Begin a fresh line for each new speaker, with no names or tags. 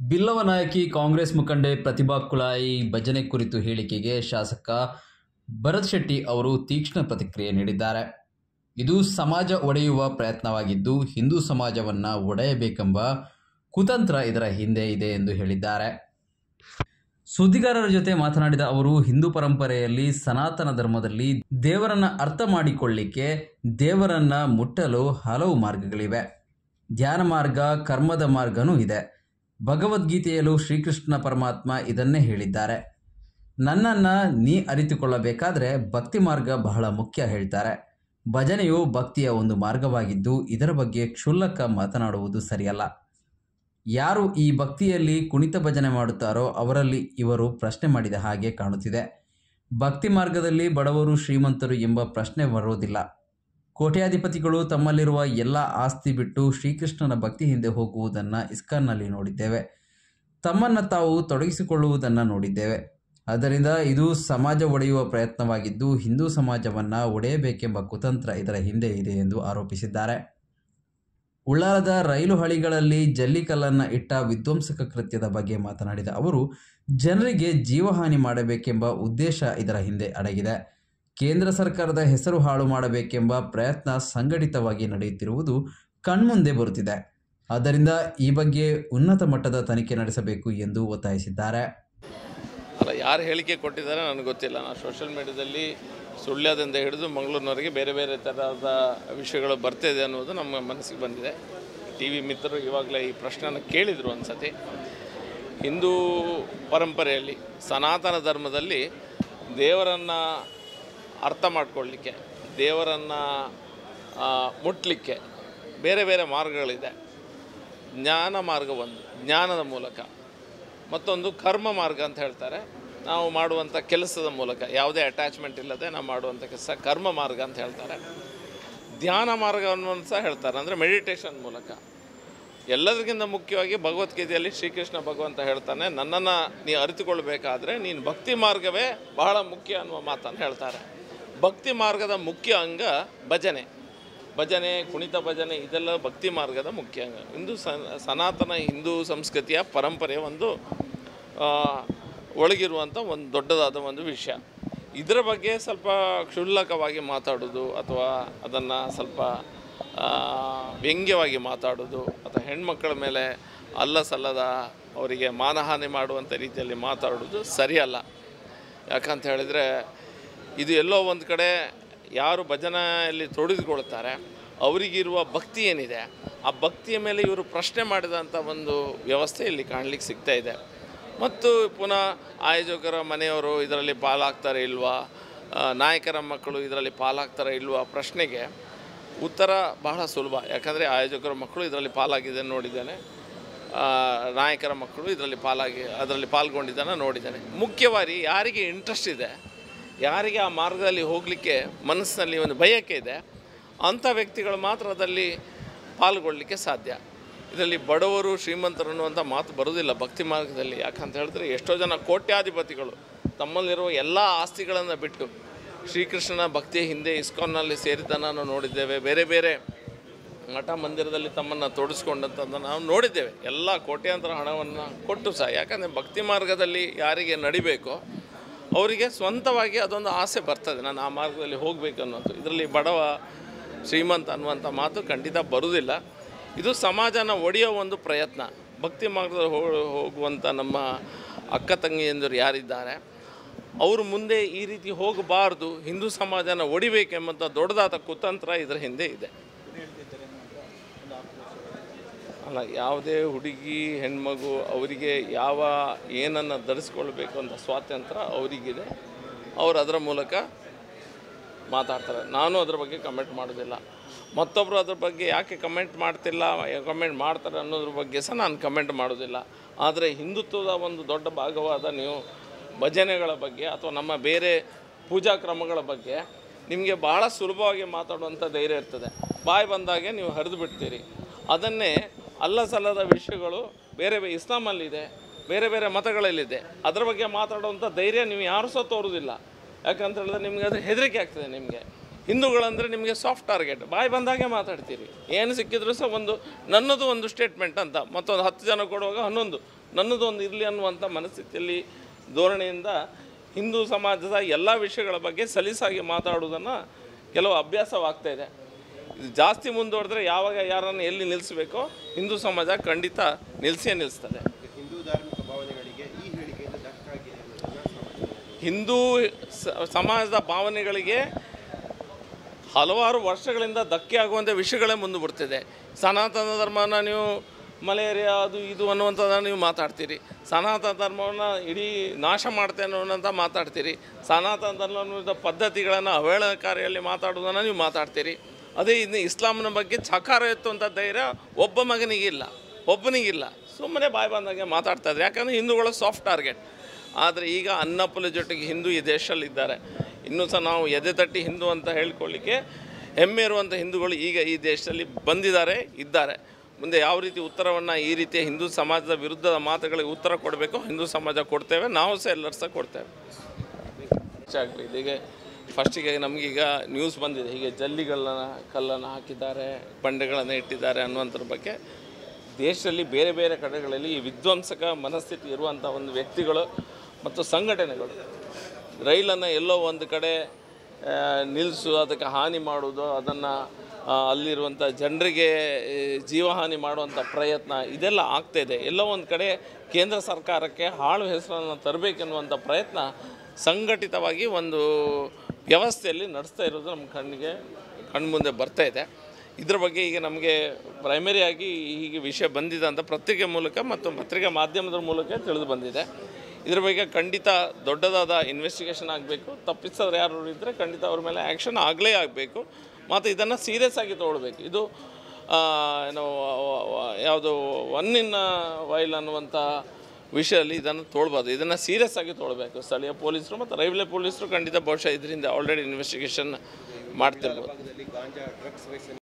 ಬಿಲ್ಲವನಾಯಕಿ ಕಾಂಗ್ರೆಸ್ ಮುಖಂಡೆ ಪ್ರತಿಭಾ ಕುಲಾಯಿ ಭಜನೆ ಕುರಿತು ಹೇಳಿಕೆಗೆ ಶಾಸಕ ಭರತ್ ಶೆಟ್ಟಿ ಅವರು ತೀಕ್ಷ್ಣ ಪ್ರತಿಕ್ರಿಯೆ ನೀಡಿದ್ದಾರೆ ಇದು ಸಮಾಜ ಒಡೆಯುವ ಪ್ರಯತ್ನವಾಗಿದ್ದು ಹಿಂದೂ ಸಮಾಜವನ್ನ ಒಡೆಯಬೇಕೆಂಬ ಕುತಂತ್ರ ಇದರ ಹಿಂದೆ ಇದೆ ಎಂದು ಹೇಳಿದ್ದಾರೆ ಸುದ್ದಿಗಾರರ ಜೊತೆ ಮಾತನಾಡಿದ ಅವರು ಹಿಂದೂ ಪರಂಪರೆಯಲ್ಲಿ ಸನಾತನ ಧರ್ಮದಲ್ಲಿ ದೇವರನ್ನ ಅರ್ಥ ಮಾಡಿಕೊಳ್ಳಿಕ್ಕೆ ದೇವರನ್ನ ಮುಟ್ಟಲು ಹಲವು ಮಾರ್ಗಗಳಿವೆ ಧ್ಯಾನ ಮಾರ್ಗ ಕರ್ಮದ ಮಾರ್ಗನೂ ಇದೆ ಭಗವದ್ಗೀತೆಯಲ್ಲೂ ಶ್ರೀಕೃಷ್ಣ ಪರಮಾತ್ಮ ಇದನ್ನೇ ಹೇಳಿದ್ದಾರೆ ನನ್ನನ್ನ ನೀ ಅರಿತುಕೊಳ್ಳಬೇಕಾದ್ರೆ ಭಕ್ತಿ ಮಾರ್ಗ ಬಹಳ ಮುಖ್ಯ ಹೇಳ್ತಾರೆ ಭಜನೆಯು ಭಕ್ತಿಯ ಒಂದು ಮಾರ್ಗವಾಗಿದ್ದು ಇದರ ಬಗ್ಗೆ ಕ್ಷುಲ್ಲಕ ಮಾತನಾಡುವುದು ಸರಿಯಲ್ಲ ಯಾರು ಈ ಭಕ್ತಿಯಲ್ಲಿ ಕುಣಿತ ಭಜನೆ ಮಾಡುತ್ತಾರೋ ಅವರಲ್ಲಿ ಇವರು ಪ್ರಶ್ನೆ ಮಾಡಿದ ಹಾಗೆ ಕಾಣುತ್ತಿದೆ ಭಕ್ತಿ ಮಾರ್ಗದಲ್ಲಿ ಬಡವರು ಶ್ರೀಮಂತರು ಎಂಬ ಪ್ರಶ್ನೆ ಬರುವುದಿಲ್ಲ ಕೋಟ್ಯಾಧಿಪತಿಗಳು ತಮ್ಮಲ್ಲಿರುವ ಎಲ್ಲ ಆಸ್ತಿ ಬಿಟ್ಟು ಶ್ರೀಕೃಷ್ಣನ ಭಕ್ತಿ ಹಿಂದೆ ಹೋಗುವುದನ್ನು ಇಸ್ಕಾನ್ನಲ್ಲಿ ನೋಡಿದ್ದೇವೆ ತಮ್ಮನ್ನು ತಾವು ತೊಡಗಿಸಿಕೊಳ್ಳುವುದನ್ನು ನೋಡಿದ್ದೇವೆ ಆದ್ದರಿಂದ ಇದು ಸಮಾಜ ಒಡೆಯುವ ಪ್ರಯತ್ನವಾಗಿದ್ದು ಹಿಂದೂ ಸಮಾಜವನ್ನು ಒಡೆಯಬೇಕೆಂಬ ಕುತಂತ್ರ ಇದರ ಹಿಂದೆ ಇದೆ ಎಂದು ಆರೋಪಿಸಿದ್ದಾರೆ ಉಳ್ಳಾಲದ ರೈಲು ಹಳಿಗಳಲ್ಲಿ ಜಲ್ಲಿಕಲ್ಲನ್ನು ಇಟ್ಟ ವಿಧ್ವಂಸಕ ಕೃತ್ಯದ ಬಗ್ಗೆ ಮಾತನಾಡಿದ ಅವರು ಜನರಿಗೆ ಜೀವಹಾನಿ ಮಾಡಬೇಕೆಂಬ ಉದ್ದೇಶ ಇದರ ಹಿಂದೆ ಅಡಗಿದೆ ಕೇಂದ್ರ ಸರ್ಕಾರದ ಹೆಸರು ಹಾಳು ಮಾಡಬೇಕೆಂಬ ಪ್ರಯತ್ನ ಸಂಘಟಿತವಾಗಿ ನಡೆಯುತ್ತಿರುವುದು ಕಣ್ಮುಂದೆ ಬರುತ್ತಿದೆ ಆದ್ದರಿಂದ ಈ ಬಗ್ಗೆ ಉನ್ನತ ಮಟ್ಟದ ತನಿಖೆ ನಡೆಸಬೇಕು ಎಂದು ಒತ್ತಾಯಿಸಿದ್ದಾರೆ
ಅಲ್ಲ ಯಾರು ಹೇಳಿಕೆ ಕೊಟ್ಟಿದ್ದಾರೆ ನನಗೆ ಗೊತ್ತಿಲ್ಲ ನಾನು ಸೋಷಿಯಲ್ ಮೀಡ್ಯಾದಲ್ಲಿ ಸುಳ್ಯದಿಂದ ಹಿಡಿದು ಮಂಗಳೂರಿನವರೆಗೆ ಬೇರೆ ಬೇರೆ ಥರದ ವಿಷಯಗಳು ಬರ್ತಿದೆ ಅನ್ನೋದು ನಮ್ಮ ಮನಸ್ಸಿಗೆ ಬಂದಿದೆ ಟಿ ವಿ ಮಿತ್ರರು ಇವಾಗಲೇ ಈ ಪ್ರಶ್ನೆನ ಕೇಳಿದರು ಒಂದು ಸತಿ ಹಿಂದೂ ಪರಂಪರೆಯಲ್ಲಿ ಸನಾತನ ಧರ್ಮದಲ್ಲಿ ದೇವರನ್ನು ಅರ್ಥ ಮಾಡ್ಕೊಳ್ಳಿಕ್ಕೆ ದೇವರನ್ನು ಮುಟ್ಟಲಿಕ್ಕೆ ಬೇರೆ ಬೇರೆ ಮಾರ್ಗಗಳಿದೆ ಜ್ಞಾನ ಮಾರ್ಗ ಒಂದು ಜ್ಞಾನದ ಮೂಲಕ ಮತ್ತೊಂದು ಕರ್ಮ ಮಾರ್ಗ ಅಂತ ಹೇಳ್ತಾರೆ ನಾವು ಮಾಡುವಂಥ ಕೆಲಸದ ಮೂಲಕ ಯಾವುದೇ ಅಟ್ಯಾಚ್ಮೆಂಟ್ ಇಲ್ಲದೆ ನಾವು ಮಾಡುವಂಥ ಕೆಲಸ ಕರ್ಮ ಮಾರ್ಗ ಅಂತ ಹೇಳ್ತಾರೆ ಧ್ಯಾನ ಮಾರ್ಗವನ್ನು ಸಹ ಹೇಳ್ತಾರೆ ಅಂದರೆ ಮೆಡಿಟೇಷನ್ ಮೂಲಕ ಎಲ್ಲದಕ್ಕಿಂತ ಮುಖ್ಯವಾಗಿ ಭಗವದ್ಗೀತೆಯಲ್ಲಿ ಶ್ರೀಕೃಷ್ಣ ಭಗವಂತ ಹೇಳ್ತಾನೆ ನನ್ನನ್ನು ನೀ ಅರಿತುಕೊಳ್ಬೇಕಾದ್ರೆ ನೀನು ಭಕ್ತಿ ಮಾರ್ಗವೇ ಬಹಳ ಮುಖ್ಯ ಅನ್ನುವ ಮಾತನ್ನು ಹೇಳ್ತಾರೆ ಭಕ್ತಿ ಮಾರ್ಗದ ಮುಖ್ಯ ಅಂಗ ಭಜನೆ ಭಜನೆ ಕುಣಿತ ಭಜನೆ ಇದೆಲ್ಲ ಭಕ್ತಿ ಮಾರ್ಗದ ಮುಖ್ಯ ಅಂಗ ಹಿಂದೂ ಸನಾತನ ಹಿಂದೂ ಸಂಸ್ಕೃತಿಯ ಪರಂಪರೆಯ ಒಂದು ಆ, ಒಳಗಿರುವಂಥ ಒಂದು ದೊಡ್ಡದಾದ ಒಂದು ವಿಷಯ ಇದರ ಬಗ್ಗೆ ಸ್ವಲ್ಪ ಕ್ಷುಲ್ಲಕವಾಗಿ ಮಾತಾಡೋದು ಅಥವಾ ಅದನ್ನು ಸ್ವಲ್ಪ ಆ, ವ್ಯಂಗ್ಯವಾಗಿ ಮಾತಾಡೋದು ಅಥವಾ ಹೆಣ್ಮಕ್ಕಳ ಮೇಲೆ ಅಲ್ಲ ಸಲ್ಲದ ಅವರಿಗೆ ಮಾನಹಾನಿ ಮಾಡುವಂಥ ರೀತಿಯಲ್ಲಿ ಮಾತಾಡೋದು ಸರಿಯಲ್ಲ ಯಾಕಂತ ಹೇಳಿದರೆ ಇದು ಎಲ್ಲೋ ಒಂದು ಕಡೆ ಯಾರು ಭಜನೆಯಲ್ಲಿ ತೊಡಗಿಕೊಳ್ತಾರೆ ಅವರಿಗಿರುವ ಭಕ್ತಿ ಏನಿದೆ ಆ ಭಕ್ತಿಯ ಮೇಲೆ ಇವರು ಪ್ರಶ್ನೆ ಮಾಡಿದಂಥ ಒಂದು ವ್ಯವಸ್ಥೆ ಇಲ್ಲಿ ಕಾಣಲಿಕ್ಕೆ ಸಿಗ್ತಾ ಇದೆ ಮತ್ತು ಪುನಃ ಆಯೋಜಕರ ಮನೆಯವರು ಇದರಲ್ಲಿ ಪಾಲಾಗ್ತಾರೆ ಇಲ್ವಾ ಆ, ನಾಯಕರ ಮಕ್ಕಳು ಇದರಲ್ಲಿ ಪಾಲಾಗ್ತಾರೆ ಇಲ್ವಾ ಪ್ರಶ್ನೆಗೆ ಉತ್ತರ ಬಹಳ ಸುಲಭ ಯಾಕಂದರೆ ಆಯೋಜಕರ ಮಕ್ಕಳು ಇದರಲ್ಲಿ ಪಾಲಾಗಿದೆ ನೋಡಿದ್ದೇನೆ ಆ, ನಾಯಕರ ಮಕ್ಕಳು ಇದರಲ್ಲಿ ಪಾಲಾಗಿ ಅದರಲ್ಲಿ ಪಾಲ್ಗೊಂಡಿದ್ದಾನೆ ನೋಡಿದ್ದೇನೆ ಮುಖ್ಯವಾಗಿ ಯಾರಿಗೆ ಇಂಟ್ರೆಸ್ಟ್ ಇದೆ ಯಾರಿಗೆ ಆ ಮಾರ್ಗದಲ್ಲಿ ಹೋಗಲಿಕ್ಕೆ ಮನಸ್ಸಿನಲ್ಲಿ ಒಂದು ಬಯಕೆ ಇದೆ ಅಂಥ ವ್ಯಕ್ತಿಗಳು ಮಾತ್ರ ಅದರಲ್ಲಿ ಪಾಲ್ಗೊಳ್ಳಲಿಕ್ಕೆ ಸಾಧ್ಯ ಇದರಲ್ಲಿ ಬಡವರು ಶ್ರೀಮಂತರು ಅನ್ನುವಂಥ ಮಾತು ಬರೋದಿಲ್ಲ ಭಕ್ತಿ ಮಾರ್ಗದಲ್ಲಿ ಯಾಕಂತ ಹೇಳಿದ್ರೆ ಎಷ್ಟೋ ಜನ ಕೋಟ್ಯಾಧಿಪತಿಗಳು ತಮ್ಮಲ್ಲಿರುವ ಎಲ್ಲ ಆಸ್ತಿಗಳನ್ನು ಬಿಟ್ಟು ಶ್ರೀಕೃಷ್ಣನ ಭಕ್ತಿಯ ಹಿಂದೆ ಇಸ್ಕಾನ್ನಲ್ಲಿ ಸೇರಿದ್ದನ್ನು ನಾವು ನೋಡಿದ್ದೇವೆ ಬೇರೆ ಬೇರೆ ಮಠ ಮಂದಿರದಲ್ಲಿ ತಮ್ಮನ್ನು ತೊಡಗಿಸ್ಕೊಂಡಂಥದ್ದನ್ನು ನಾವು ನೋಡಿದ್ದೇವೆ ಎಲ್ಲ ಕೋಟ್ಯಾಂತರ ಹಣವನ್ನು ಕೊಟ್ಟು ಸಹ ಯಾಕಂದರೆ ಭಕ್ತಿ ಮಾರ್ಗದಲ್ಲಿ ಯಾರಿಗೆ ನಡಿಬೇಕೋ ಅವರಿಗೆ ಸ್ವಂತವಾಗಿ ಅದೊಂದು ಆಸೆ ಬರ್ತದೆ ನಾನು ಆ ಮಾರ್ಗದಲ್ಲಿ ಹೋಗಬೇಕು ಅನ್ನೋದು ಇದರಲ್ಲಿ ಬಡವ ಶ್ರೀಮಂತ ಅನ್ನುವಂಥ ಮಾತು ಖಂಡಿತ ಬರುವುದಿಲ್ಲ ಇದು ಸಮಾಜನ ಒಡೆಯೋ ಒಂದು ಪ್ರಯತ್ನ ಭಕ್ತಿ ಮಾರ್ಗದಲ್ಲಿ ಹೋ- ಹೋಗುವಂಥ ನಮ್ಮ ಅಕ್ಕ ತಂಗಿಯಂದರು ಯಾರಿದ್ದಾರೆ ಅವರು ಮುಂದೆ ಈ ರೀತಿ ಹೋಗಬಾರ್ದು ಹಿಂದೂ ಸಮಾಜನ ಒಡಿಬೇಕೆಂಬಂಥ ದೊಡ್ಡದಾದ ಕುತಂತ್ರ ಇದರ ಹಿಂದೆ ಇದೆ ಅಲ್ಲ ಯಾವುದೇ ಹುಡುಗಿ ಹೆಣ್ಮಗು ಅವರಿಗೆ ಯಾವ ಏನನ್ನು ಧರಿಸ್ಕೊಳ್ಬೇಕು ಅಂತ ಸ್ವಾತಂತ್ರ್ಯ ಅವರಿಗಿದೆ ಅವರು ಅದರ ಮೂಲಕ ಮಾತಾಡ್ತಾರೆ ನಾನು ಅದ್ರ ಬಗ್ಗೆ ಕಮೆಂಟ್ ಮಾಡೋದಿಲ್ಲ ಮತ್ತೊಬ್ಬರು ಅದ್ರ ಬಗ್ಗೆ ಯಾಕೆ ಕಮೆಂಟ್ ಮಾಡ್ತಿಲ್ಲ ಕಮೆಂಟ್ ಮಾಡ್ತಾರೆ ಅನ್ನೋದ್ರ ಬಗ್ಗೆ ಸಹ ನಾನು ಕಮೆಂಟ್ ಮಾಡೋದಿಲ್ಲ ಆದರೆ ಹಿಂದುತ್ವದ ಒಂದು ದೊಡ್ಡ ಭಾಗವಾದ ನೀವು ಭಜನೆಗಳ ಬಗ್ಗೆ ಅಥವಾ ನಮ್ಮ ಬೇರೆ ಪೂಜಾ ಕ್ರಮಗಳ ಬಗ್ಗೆ ನಿಮಗೆ ಬಹಳ ಸುಲಭವಾಗಿ ಮಾತಾಡುವಂಥ ಧೈರ್ಯ ಇರ್ತದೆ ಬಾಯಿ ಬಂದಾಗೆ ನೀವು ಹರಿದು ಬಿಡ್ತೀರಿ ಅದನ್ನೇ ಅಲ್ಲ ಸಲ್ಲದ ವಿಷಯಗಳು ಬೇರೆ ಬೇರೆ ಇಸ್ಲಾಮಲ್ಲಿದೆ ಬೇರೆ ಬೇರೆ ಮತಗಳಲ್ಲಿದೆ ಅದರ ಬಗ್ಗೆ ಮಾತಾಡುವಂಥ ಧೈರ್ಯ ನೀವು ಯಾರೂ ಸಹ ತೋರೋದಿಲ್ಲ ಯಾಕಂತ ಹೇಳಿದ್ರೆ ನಿಮಗೆ ಅದು ಹೆದರಿಕೆ ಆಗ್ತದೆ ನಿಮಗೆ ಹಿಂದೂಗಳಂದರೆ ನಿಮಗೆ ಸಾಫ್ಟ್ ಟಾರ್ಗೆಟ್ ಬಾಯಿ ಬಂದಾಗೆ ಮಾತಾಡ್ತೀರಿ ಏನು ಸಿಕ್ಕಿದ್ರು ಸಹ ಒಂದು ನನ್ನದು ಒಂದು ಸ್ಟೇಟ್ಮೆಂಟ್ ಅಂತ ಮತ್ತೊಂದು ಹತ್ತು ಜನ ಕೊಡುವಾಗ ಹನ್ನೊಂದು ನನ್ನದು ಒಂದು ಇರಲಿ ಅನ್ನುವಂಥ ಮನಸ್ಥಿತಿಯಲ್ಲಿ ಧೋರಣೆಯಿಂದ ಹಿಂದೂ ಸಮಾಜದ ಎಲ್ಲ ವಿಷಯಗಳ ಬಗ್ಗೆ ಸಲೀಸಾಗಿ ಮಾತಾಡುವುದನ್ನು ಕೆಲವು ಅಭ್ಯಾಸವಾಗ್ತಾ ಇದೆ ಇದು ಜಾಸ್ತಿ ಮುಂದುವರೆದ್ರೆ ಯಾವಾಗ ಯಾರನ್ನು ಎಲ್ಲಿ ನಿಲ್ಲಿಸಬೇಕೋ ಹಿಂದೂ ಸಮಾಜ ಖಂಡಿತ ನಿಲ್ಲಿಸೇ ನಿಲ್ಲಿಸ್ತದೆ
ಹಿಂದೂ ಧಾರ್ಮಿಕ ಭಾವನೆಗಳಿಗೆ ಈ ಹೇಳಿಕೆಯಿಂದ ಧಕ್ಕಾಗಿದೆ ಅನ್ನೋದನ್ನ ಸಮಾಜದಲ್ಲಿ
ಹಿಂದೂ ಸ- ಸಮಾಜದ ಭಾವನೆಗಳಿಗೆ ಹಲವಾರು ವರ್ಷಗಳಿಂದ ಧಕ್ಕೆ ಆಗುವಂಥ ವಿಷಯಗಳೇ ಮುಂದೆ ಬರ್ತಿದೆ ಸನಾತನ ಧರ್ಮನ ನೀವು ಮಲೇರಿಯಾ ಅದು ಇದು ಅನ್ನುವಂಥದ್ದನ್ನು ನೀವು ಮಾತಾಡ್ತೀರಿ ಸನಾತನ ಧರ್ಮವನ್ನು ಇಡೀ ನಾಶ ಮಾಡ್ತೇನೆ ಅನ್ನೋಂಥ ಮಾತಾಡ್ತೀರಿ ಸನಾತನ ಧರ್ಮದ ಪದ್ಧತಿಗಳನ್ನು ಅವಹೇಳನಕಾರಿಯಲ್ಲಿ ಮಾತಾಡೋದನ್ನು ನೀವು ಮಾತಾಡ್ತೀರಿ ಅದೇ ಇನ್ನು ಇಸ್ಲಾಂನ ಬಗ್ಗೆ ಚಕಾರ ಎತ್ತುವಂಥ ಧೈರ್ಯ ಒಬ್ಬ ಮಗನಿಗಿಲ್ಲ ಒಬ್ಬನಿಗಿಲ್ಲ ಸುಮ್ಮನೆ ಬಾಯಿ ಬಂದಾಗೆ ಮಾತಾಡ್ತಾ ಇದ್ದಾರೆ ಯಾಕಂದರೆ ಹಿಂದೂಗಳು ಸಾಫ್ಟ್ ಟಾರ್ಗೆಟ್ ಆದರೆ ಈಗ ಅನ್ನಪ್ಪಲ ಜೊತೆಗೆ ಹಿಂದೂ ಈ ದೇಶದಲ್ಲಿ ಇದ್ದಾರೆ ಇನ್ನೂ ಸಹ ನಾವು ಎದೆ ತಟ್ಟಿ ಹಿಂದೂ ಅಂತ ಹೇಳ್ಕೊಳ್ಳಿಕ್ಕೆ ಹೆಮ್ಮೆ ಇರುವಂಥ ಹಿಂದೂಗಳು ಈಗ ಈ ದೇಶದಲ್ಲಿ ಬಂದಿದ್ದಾರೆ ಇದ್ದಾರೆ ಮುಂದೆ ಯಾವ ರೀತಿ ಉತ್ತರವನ್ನು ಈ ರೀತಿಯ ಹಿಂದೂ ಸಮಾಜದ ವಿರುದ್ಧದ ಮಾತುಗಳಿಗೆ ಉತ್ತರ ಕೊಡಬೇಕು ಹಿಂದೂ ಸಮಾಜ ಕೊಡ್ತೇವೆ ನಾವು ಸಹ ಎಲ್ಲರೂ ಸಹ ಕೊಡ್ತೇವೆ ಹೆಚ್ಚಾಗಲಿ ಹೀಗೆ ಫಸ್ಟಿಗೆ ನಮಗೀಗ ನ್ಯೂಸ್ ಬಂದಿದೆ ಹೀಗೆ ಜಲ್ಲಿಗಳನ್ನ ಕಲ್ಲನ್ನು ಹಾಕಿದ್ದಾರೆ ಬಂಡೆಗಳನ್ನು ಇಟ್ಟಿದ್ದಾರೆ ಅನ್ನುವಂಥದ್ರ ಬಗ್ಗೆ ದೇಶದಲ್ಲಿ ಬೇರೆ ಬೇರೆ ಕಡೆಗಳಲ್ಲಿ ಈ ವಿಧ್ವಂಸಕ ಮನಸ್ಥಿತಿ ಇರುವಂಥ ಒಂದು ವ್ಯಕ್ತಿಗಳು ಮತ್ತು ಸಂಘಟನೆಗಳು ರೈಲನ್ನು ಎಲ್ಲೋ ಒಂದು ಕಡೆ ಆ, ನಿಲ್ಲಿಸು ಅದಕ್ಕೆ ಹಾನಿ ಮಾಡುವುದು ಅದನ್ನು ಅಲ್ಲಿರುವಂಥ ಜನರಿಗೆ ಈ, ಜೀವಹಾನಿ ಮಾಡುವಂಥ ಪ್ರಯತ್ನ ಇದೆಲ್ಲ ಆಗ್ತಾಯಿದೆ ಎಲ್ಲೋ ಒಂದು ಕಡೆ ಕೇಂದ್ರ ಸರ್ಕಾರಕ್ಕೆ ಹಾಳು ಹೆಸರನ್ನು ತರಬೇಕೆನ್ನುವಂಥ ಪ್ರಯತ್ನ ಸಂಘಟಿತವಾಗಿ ಒಂದು ವ್ಯವಸ್ಥೆಯಲ್ಲಿ ನಡೆಸ್ತಾ ಇರೋದು ನಮ್ಮ ಕಣ್ಣಿಗೆ ಕಣ್ಮುಂದೆ ಬರ್ತಾ ಇದೆ ಇದ್ರ ಬಗ್ಗೆ ಈಗ ನಮಗೆ ಪ್ರೈಮರಿಯಾಗಿ ಹೀಗೆ ವಿಷಯ ಬಂದಿದೆ ಅಂತ ಪತ್ರಿಕೆ ಮೂಲಕ ಮತ್ತು ಪತ್ರಿಕಾ ಮಾಧ್ಯಮದ ಮೂಲಕ ತಿಳಿದು ಬಂದಿದೆ ಇದ್ರ ಬಗ್ಗೆ ಖಂಡಿತ ದೊಡ್ಡದಾದ ಇನ್ವೆಸ್ಟಿಗೇಷನ್ ಆಗಬೇಕು ತಪ್ಪಿಸಿದ್ರೆ ಯಾರು ಇದ್ದರೆ ಖಂಡಿತ ಅವ್ರ ಮೇಲೆ ಆ್ಯಕ್ಷನ್ ಆಗಲೇ ಆಗಬೇಕು ಮತ್ತು ಇದನ್ನು ಸೀರಿಯಸ್ ಆಗಿ ತೊಗೊಳ್ಬೇಕು ಇದು ಆ, ಏನು ಯಾವುದು ಒನ್ ಇನ್ ವೈಲ್ ಅನ್ನುವಂಥ ವಿಷಯದಲ್ಲಿ ಇದನ್ನು ತೊಳ್ಬಾರ್ದು ಇದನ್ನು ಸೀರಿಯಸ್ ಆಗಿ ತೊಗೊಳ್ಬೇಕು ಸ್ಥಳೀಯ ಪೊಲೀಸರು ಮತ್ತು ರೈಲ್ವೆ ಪೊಲೀಸರು ಖಂಡಿತ ಬಹುಶಃ ಇದರಿಂದ ಆಲ್ರೆಡಿ ಇನ್ವೆಸ್ಟಿಗೇಷನ್ ಮಾಡ್ತಿರ್ಬೋದು
ಭಾಗದಲ್ಲಿ ಗಾಂಜಾ ಡ್ರಗ್ಸ್